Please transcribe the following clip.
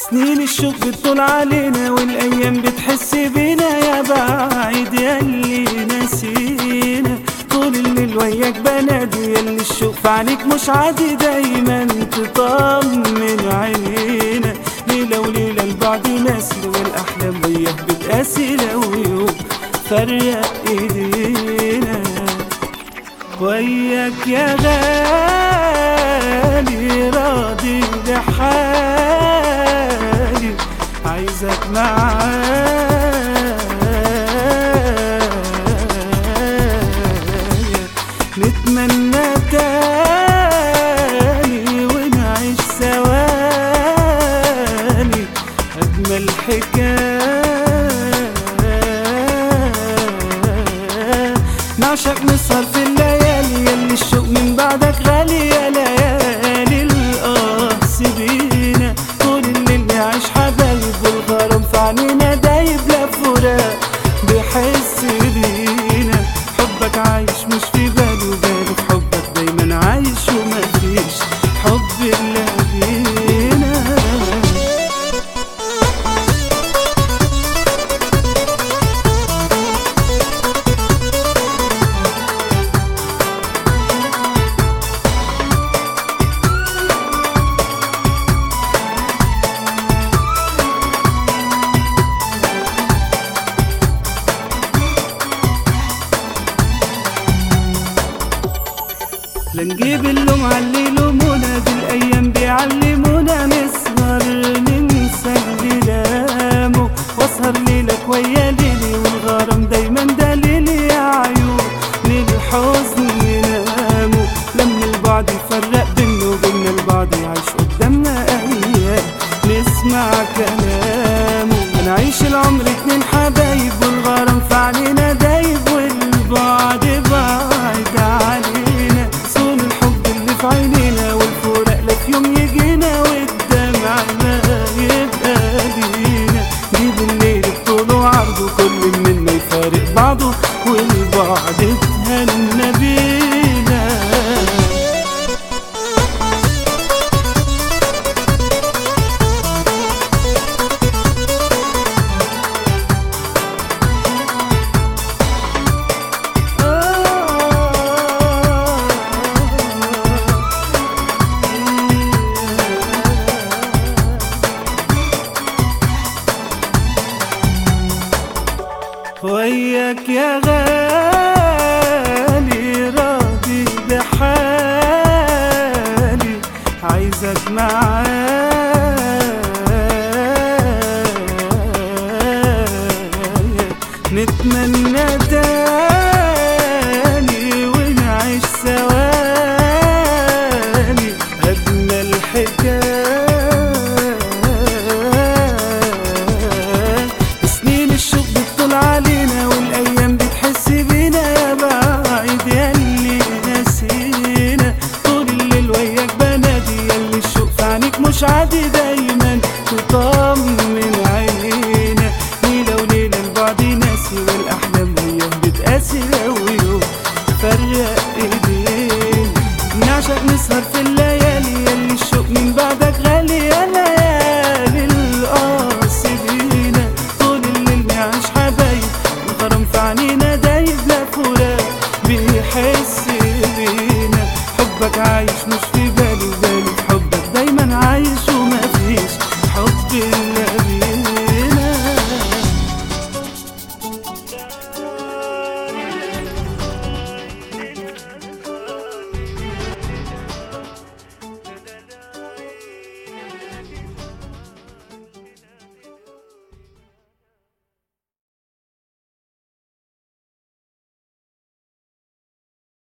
سنين الشوق بتطول علينا والايام بتحس بينا يا بعيد ياللي نسينا طول الليل وياك بنادي ياللي الشوق في عينيك مش عادي دايما تطمن عينينا ليلة وليلة البعد ناسي والاحلام وياك بتقاسي لو يوم فرق ايدينا وياك يا غالي راضي لحالي عايزك معايا نتمنى تاني ونعيش ثواني أجمل حكاية نعشق نسهر في الليالي ياللي الشوق من بعدك غالي يا ليالي القاه سيبينا طول الليل نعيش حبايب والغرام في عنينا دايب لا فراق بحس بينا حبك عايش مش في بالي وبالي في حبك دايما عايش ومفيش حب الا بينا لا نجيب اللوم علي لومونا دي الايام بيعلمونا نسهر ننسى اللي لامه واسهر ليلك ويا ليلي والغرام دايما دليلي يا عيون للحزن ننامه لما البعد يفرق بينا وبينا البعض يعيش قدامنا ايام نسمع كلامه نعيش العمر اتنين حبايب والغرام في علينا دايب والبعد بعيد علينا صون الحب اللي في عينينا والفراق لا في يوم يجينا والدمع ما يبقى لينا جيب الليل بطوله وعرضه كل منا يفارق بعضه والبعد اتهنى بينا وياك يا غالي راضي بحالي عايزك معايا نتمنى تاني ونعيش ثواني أجمل حكاية سنين الشوق بتطول علينا والايام بتحس بينا يا بعيد ياللي نسينا طول الليل وياك بنادي ياللي الشوق في عينيك مش عادي دايما تطمن عينينا ليلة وليلة البعد ناسي والاحلام وياه بتقاسي لو يوم فرق ايدينا نعشق نسهر في الليالي ياللي الشوق من بعدك غالي يا ليالي القاص بينا طول الليل نعيش حبايب الغرام في عنينا دايب لا فراق بيحس بينا حبك عايش مش في بالي